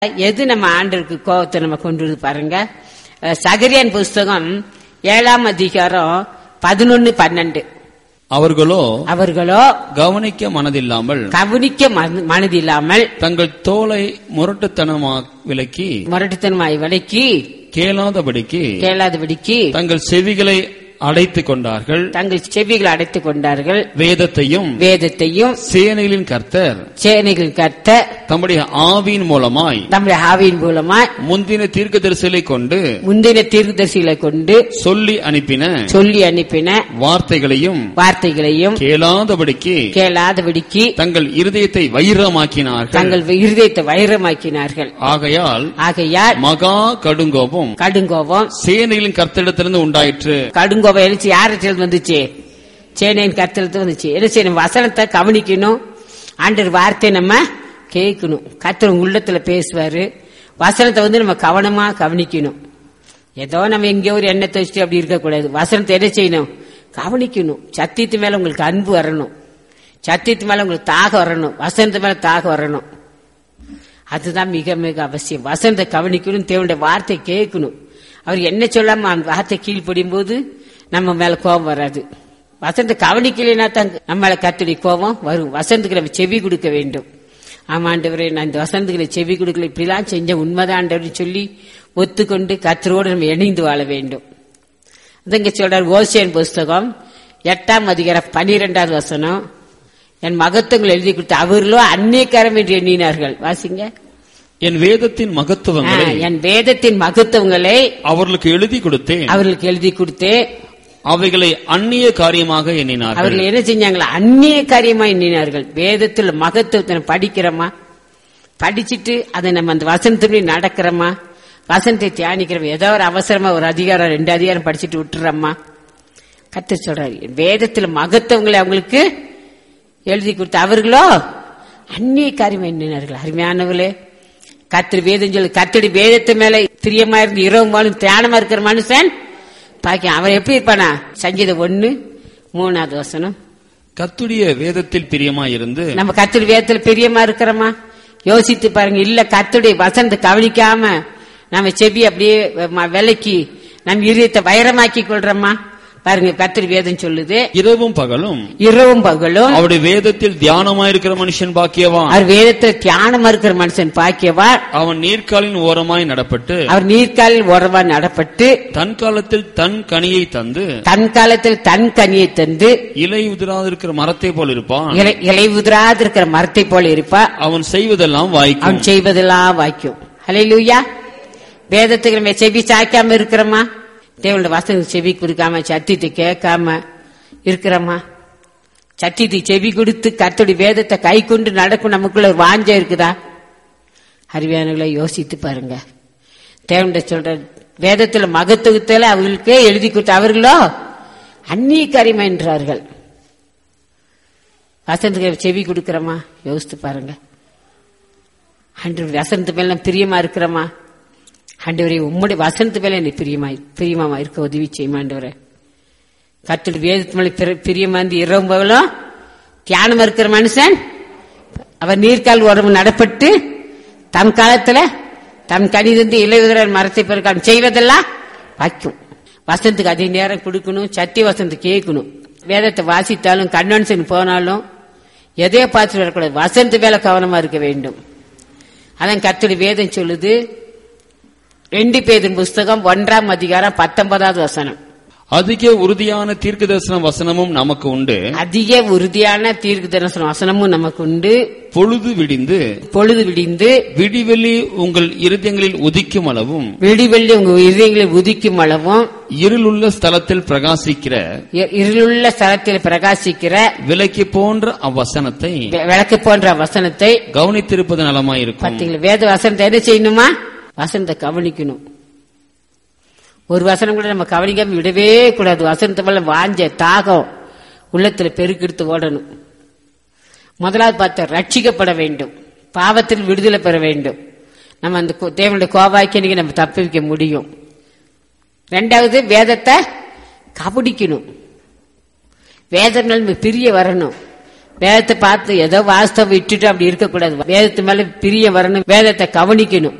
எது நம்ம ஆண்டருக்கு கோபத்தை நம்ம கொண்டு வருது பாருங்க அஹ் சகரியான் புஸ்தகம் ஏழாம் அதிகாரம் பதினொன்னு பன்னெண்டு அவர்களோ அவர்களோ கவனிக்க மனதில்லாமல் கவனிக்க மன- மனதில்லாமல் தங்கள் தோலை முரட்டுத்தனமா விலக்கி முரட்டுத்தனமாய் விலைக்கு கேளாதபடிக்கு கேளாதபடிக்கு தங்கள் செவிகளை அடைத்துக் கொண்டார்கள் தங்கள் செவிகளை அடைத்துக் கொண்டார்கள் வேதத்தையும் வேதத்தையும் சேனைகளின் கர்த்தர் சேனைகள் கத்த தம்முடைய ஆவியின் மூலமாய் நம்முடைய ஆவியின் மூலமா முந்தின தீர்க்கதரிசிகளை கொண்டு முந்தின தீர்க்கதரிசிகளை கொண்டு சொல்லி அனுப்பின சொல்லி அனுப்பின வார்த்தைகளையும் வார்த்தைகளையும் கேளாதபடிக்கு கேளாதபடிக்கு தங்கள் இருதயத்தை வைரமாக்கினார்கள் தங்கள் இருதயத்தை வைரமாக்கினார்கள் ஆகையால் ஆகையால் மகா கடுங்கோபம் கடுங்கோபம் சேனைகளின் கர்த்தரிடத்திலிருந்து உண்டாயிற்று கடுங்கோபம் எழுச்சி யார்கிட்ட வந்துச்சு சேனையின் கருத்துல வந்துச்சு என்ன செய்யணும் வசனத்தை கவனிக்கணும் ஆண்டர் வார்த்தையை நம்ம கேட்கணும் கர்த்தர் உங்க உள்ளத்துல பேசுவாரு வசனத்தை வந்து நம்ம கவனமா கவனிக்கணும் ஏதோ நம்ம எங்கேயோ ஒரு எண்ணத்தை வச்சுட்டு அப்படி இருக்கக்கூடாது வசனத்தை என்ன செய்யணும் கவனிக்கணும் சத்தியத்து மேல உங்களுக்கு அன்பு வரணும் சத்தியத்து மேல உங்களுக்கு தாகம் வரணும் வசனத்து மேல தாகம் வரணும் அதுதான் மிக மிக அவசியம் வசனத்தை கவனிக்கணும் தேவனுடைய வார்த்தை கேட்கணும் அவர் என்ன சொல்லாம அந்த வார்த்தை கீழ்ப்படியும் போது நம்ம மேல கோபம் வராது வசனத்தை கவனிக்கலைன்னா தான் நம்ம மேல கத்துடைய கோபம் வரும் வசனத்துக்கு நம்ம செவி கொடுக்க வேண்டும் ஆமாண்டவரே நான் இந்த வசனத்துக்கு நான் செவி கொடுக்கல இப்படிலாம் செஞ்ச உண்மைதாண்டவர் சொல்லி ஒத்துக்கொண்டு கத்தரோடு நம்ம இணைந்து வாழ வேண்டும் அதுங்க சொல்றார் ஓசியன் புஸ்தகம் எட்டாம் அதிகாரம் பனிரெண்டாவது வசனம் என் மகத்துவங்கள் எழுதி கொடுத்து அவர்களோ அந்நியக்காரம் என்று எண்ணினார்கள் வாசிங்க என் வேதத்தின் மகத்துவங்களை ஆ, என் வேதத்தின் மகத்துவங்களை அவர்களுக்கு எழுதி கொடுத்தேன் அவர்களுக்கு எழுதி கொடுத்து அவைகளை அந்நிய காரியமாக எண்ணினார்கள் அவர்கள் என்ன செஞ்சாங்களா அந்நிய காரியமா எண்ணினார்கள் வேதத்தில் மகத்துவத்தை நம்ம படிக்கிறோமா படிச்சிட்டு அதை நம்ம அந்த வசனத்துப்படி நடக்கிறோமா வசனத்தை தியானிக்கிறோம் ஏதோ ஒரு அவசரமா ஒரு அதிகாரம் ரெண்டு அதிகாரம் படிச்சுட்டு விட்டுறோமா கத்து சொல்றாரு வேதத்தில் மகத்துவங்களை அவங்களுக்கு எழுதி கொடுத்து அவர்களோ அந்நிய காரியம் எண்ணினார்கள் அருமையானவர்களே கத்திரி வேதம் சொல்லு கத்தடி வேதத்து மேல பிரியமா இருந்து இரவு மாலும் தியானமா இருக்கிற மனுஷன் பாக்கியம் அவன் எப்படி இருப்பானா சங்கீதம் ஒண்ணு மூணாவது வசனம் கத்துடைய வேதத்தில் பிரியமாயிருந்து நம்ம கத்தடி வேதத்துல பிரியமா இருக்கிறோமா யோசித்து பாருங்க இல்ல கத்துடைய வசனத்தை கவனிக்காம நம்ம செவி அப்படியே ம- விலக்கி நம்ம இதயத்தை வைரமாக்கி கொள்றோமா பாருங்க கத்தடி வேதம் சொல்லுது இரவும் பகலும் இரவும் பகலும் அவருடைய வேதத்தில் தியானமாயிருக்கிற மனுஷன் பாக்கியவான் அவர் வேதத்துல தியானமா இருக்கிற மனுஷன் பாக்கியவா அவன் நீர்க்காலின் ஓரமாய் நடப்பட்டு அவர் நீர்க்காலில் உறவா நடப்பட்டு தன் காலத்தில் தன் கனியை தந்து தன் காலத்தில் தன் கனியை தந்து இலை உதிராதிருக்கிற மரத்தை போல் இருப்பான் இலை இலை உதிராது இருக்கிற மரத்தை போல இருப்பா அவன் செய்வதெல்லாம் வாய்க்கும் அவன் செய்வதெல்லாம் வாய்க்கும் ஹalleluya வேதத்துக்கு நம்ம செவி சாய்க்காம இருக்கிறோமா தேவனுடைய வசனம் செவி கொடுக்காம சத்தியத்தை கேட்காம இருக்கிறோமா சத்தியத்தை செவி கொடுத்து கர்த்தருடைய வேதத்தை கை கொண்டு நடக்கும் நமக்குள்ள ஒரு வாஞ்சம் இருக்குதா அறிவியானவர்களை யோசித்து பாருங்க தேவனுடைய சொல்ற வேதத்துல மகத்துவத்துல அவர்களுக்கே எழுதி கொடுத்த அவர்களோ அந்நிய காரியமா என்றார்கள் வசனத்துக்கு செவி கொடுக்கிறோமா யோசித்து பாருங்க ஆண்டவர் வசனத்து மேல நான் பிரியமா இருக்கிறோமா ஆண்டவரே உம்முடைய வசனத்து மேல நீ பிரியமா பிரியமா இருக்க உதவி செய்யும் ஆண்டவரே கத்தோட வேதத்து மேல பிர- பிரியமா இருந்து இரவும் பகலும் தியானமா இருக்கிற மனுஷன் அவர் நீர்க்கால் உடம்பு நடப்பட்டு தன் காலத்துல தன் கனிதந்து இலையுதிரன் மரத்தை பெருக்கான் செய்வதெல்லாம் வைக்கும் வசனத்துக்கு அதிக நேரம் கொடுக்கணும் சத்திய வசனத்தை கேட்கணும் வேதத்தை வாசித்தாலும் கன்வென்ஷன் போனாலும் எதையோ பார்த்துட்டு வரக்கூடாது வசனத்து மேல கவனமா இருக்க வேண்டும் அதான் கர்த்தருடைய வேதம் சொல்லுது ரெண்டு பேதின் புஸ்தகம் ஒன்றாம் அதிகாரம் பத்தொன்பதாவது வசனம் அதிக உறுதியான தீர்க்க தரிசன வசனமும் நமக்கு உண்டு அதிக உறுதியான தீர்க்கு தரிசன வசனமும் நமக்கு உண்டு பொழுது விடிந்து பொழுது விடிந்து விடிவெளி உங்கள் இருதயங்களில் உதிக்கும் அளவும் விடிவெள்ளி உங்க இதயங்களில் உதிக்கும் அளவும் இருளுள்ள ஸ்தலத்தில் பிரகாசிக்கிற இ- இருளுள்ள ஸ்தலத்தில் பிரகாசிக்கிற விலைக்கு போன்ற அவ்வசனத்தை வெ- விளக்கு போன்ற வசனத்தை கவனித்திருப்பது நலமாயிருக்கும் பார்த்தீங்களா வேத வசனத்தை என்ன செய்யணுமா வசனத்தை கவனிக்கணும் ஒரு வசனம் கூட நம்ம கவனிக்காம விடவே கூடாது வசனத்தை மேல வாஞ்ச தாகம் உள்ளத்துல பெருக்கெடுத்து ஓடணும் முதலாவது பார்த்த ரட்சிக்கப்பட வேண்டும் பாவத்தில் விடுதலை பெற வேண்டும் நம்ம அந்த கோ- தேவனுடைய கோபாக்கியனுக்கு நம்ம தப்பிக்க முடியும் ரெண்டாவது வேதத்தை கபடிக்கணும் வேதங்கள் பிரிய வரணும் வேதத்தை பார்த்து ஏதோ வாஸ்தவம் விட்டுட்டு அப்படி இருக்கக்கூடாது வேதத்து மேல பிரிய வரணும் வேதத்தை கவனிக்கணும்